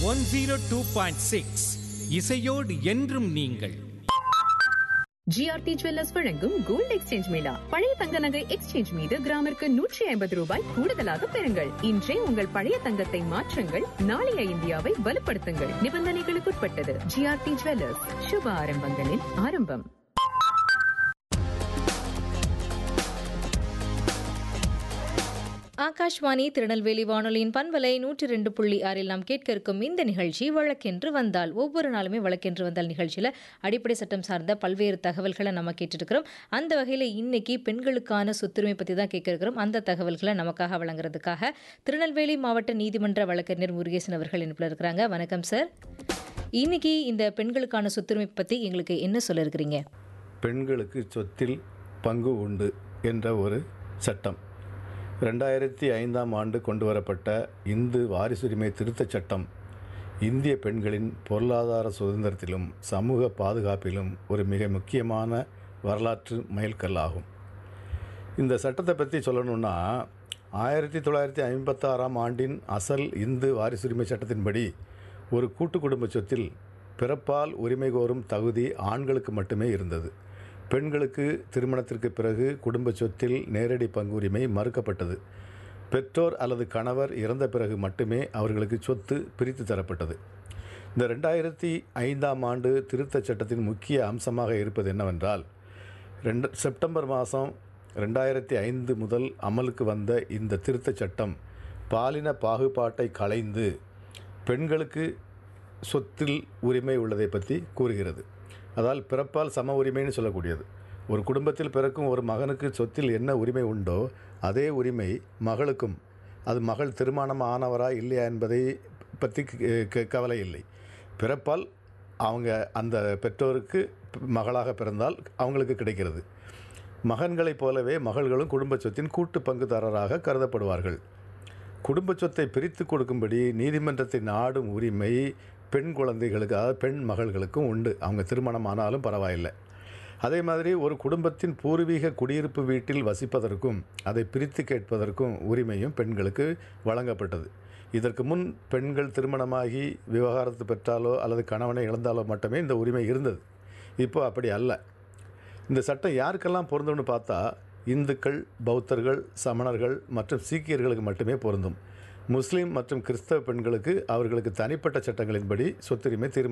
one zero two point six இசையோடு என்றும் நீங்கள் ஜிஆர்டி ஜுவல்லர்ஸ் வழங்கும் கோல்ட் எக்ஸ்சேஞ்ச் மேளா பழைய தங்க நகை எக்ஸ்சேஞ்ச் மீது கிராமிற்கு நூற்றி ஐம்பது ரூபாய் கூடுதலாக பெறுங்கள் இன்றே உங்கள் பழைய தங்கத்தை மாற்றுங்கள் நாளைய இந்தியாவை வலுப்படுத்துங்கள் நிபந்தனைகளுக்குட்பட்டது ஜிஆர்டி ஜுவல்லர்ஸ் சுப ஆரம்பங்களின் ஆரம்பம் ஆகாஷ்வாணி திருநெல்வேலி வானொலியின் பண்பலை நூற்றி ரெண்டு புள்ளி ஆறில் நாம் கேட்க இருக்கும் இந்த நிகழ்ச்சி வழக்கென்று வந்தால் ஒவ்வொரு நாளுமே வழக்கென்று வந்தால் நிகழ்ச்சியில் அடிப்படை சட்டம் சார்ந்த பல்வேறு தகவல்களை நம்ம கேட்டுருக்கிறோம் அந்த வகையில் இன்னைக்கு பெண்களுக்கான சொத்துரிமை பற்றி தான் கேட்க இருக்கிறோம் அந்த தகவல்களை நமக்காக வழங்குறதுக்காக திருநெல்வேலி மாவட்ட நீதிமன்ற வழக்கறிஞர் முருகேசன் அவர்கள் இணைப்பில் இருக்கிறாங்க வணக்கம் சார் இன்னைக்கு இந்த பெண்களுக்கான சொத்துரிமை பற்றி எங்களுக்கு என்ன சொல்ல இருக்கிறீங்க பெண்களுக்கு சொத்தில் பங்கு உண்டு என்ற ஒரு சட்டம் ரெண்டாயிரத்தி ஐந்தாம் ஆண்டு கொண்டு வரப்பட்ட இந்து வாரிசுரிமை திருத்தச் சட்டம் இந்திய பெண்களின் பொருளாதார சுதந்திரத்திலும் சமூக பாதுகாப்பிலும் ஒரு மிக முக்கியமான வரலாற்று மைல்கல்லாகும் இந்த சட்டத்தை பற்றி சொல்லணும்னா ஆயிரத்தி தொள்ளாயிரத்தி ஐம்பத்தாறாம் ஆண்டின் அசல் இந்து வாரிசுரிமை சட்டத்தின்படி ஒரு கூட்டு குடும்ப சொத்தில் பிறப்பால் உரிமை கோரும் தகுதி ஆண்களுக்கு மட்டுமே இருந்தது பெண்களுக்கு திருமணத்திற்கு பிறகு குடும்ப சொத்தில் நேரடி பங்குரிமை மறுக்கப்பட்டது பெற்றோர் அல்லது கணவர் இறந்த பிறகு மட்டுமே அவர்களுக்கு சொத்து பிரித்து தரப்பட்டது இந்த ரெண்டாயிரத்தி ஐந்தாம் ஆண்டு திருத்தச் சட்டத்தின் முக்கிய அம்சமாக இருப்பது என்னவென்றால் ரெண்டு செப்டம்பர் மாதம் ரெண்டாயிரத்தி ஐந்து முதல் அமலுக்கு வந்த இந்த திருத்தச் சட்டம் பாலின பாகுபாட்டை களைந்து பெண்களுக்கு சொத்தில் உரிமை உள்ளதை பற்றி கூறுகிறது அதால் பிறப்பால் சம உரிமைன்னு சொல்லக்கூடியது ஒரு குடும்பத்தில் பிறக்கும் ஒரு மகனுக்கு சொத்தில் என்ன உரிமை உண்டோ அதே உரிமை மகளுக்கும் அது மகள் திருமணம் ஆனவரா இல்லையா என்பதை பற்றி க- க- கவலை இல்லை பிறப்பால் அவங்க அந்த பெற்றோருக்கு மகளாக பிறந்தால் அவங்களுக்கு கிடைக்கிறது மகன்களைப் போலவே மகள்களும் குடும்ப சொத்தின் கூட்டு பங்குதாரராக கருதப்படுவார்கள் குடும்ப சொத்தை பிரித்து கொடுக்கும்படி நீதிமன்றத்தை நாடும் உரிமை பெண் குழந்தைகளுக்கு அதாவது பெண் மகள்களுக்கும் உண்டு அவங்க திருமணம் ஆனாலும் பரவாயில்லை அதே மாதிரி ஒரு குடும்பத்தின் பூர்வீக குடியிருப்பு வீட்டில் வசிப்பதற்கும் அதை பிரித்து கேட்பதற்கும் உரிமையும் பெண்களுக்கு வழங்கப்பட்டது இதற்கு முன் பெண்கள் திருமணமாகி விவகாரத்து பெற்றாலோ அல்லது கணவனை இழந்தாலோ மட்டுமே இந்த உரிமை இருந்தது இப்போ அப்படி அல்ல இந்த சட்டம் யாருக்கெல்லாம் பொருந்தும்னு பார்த்தா இந்துக்கள் பௌத்தர்கள் சமணர்கள் மற்றும் சீக்கியர்களுக்கு மட்டுமே பொருந்தும் முஸ்லீம் மற்றும் கிறிஸ்தவ பெண்களுக்கு அவர்களுக்கு தனிப்பட்ட சட்டங்களின்படி சொத்துரிமை தீர்மானம்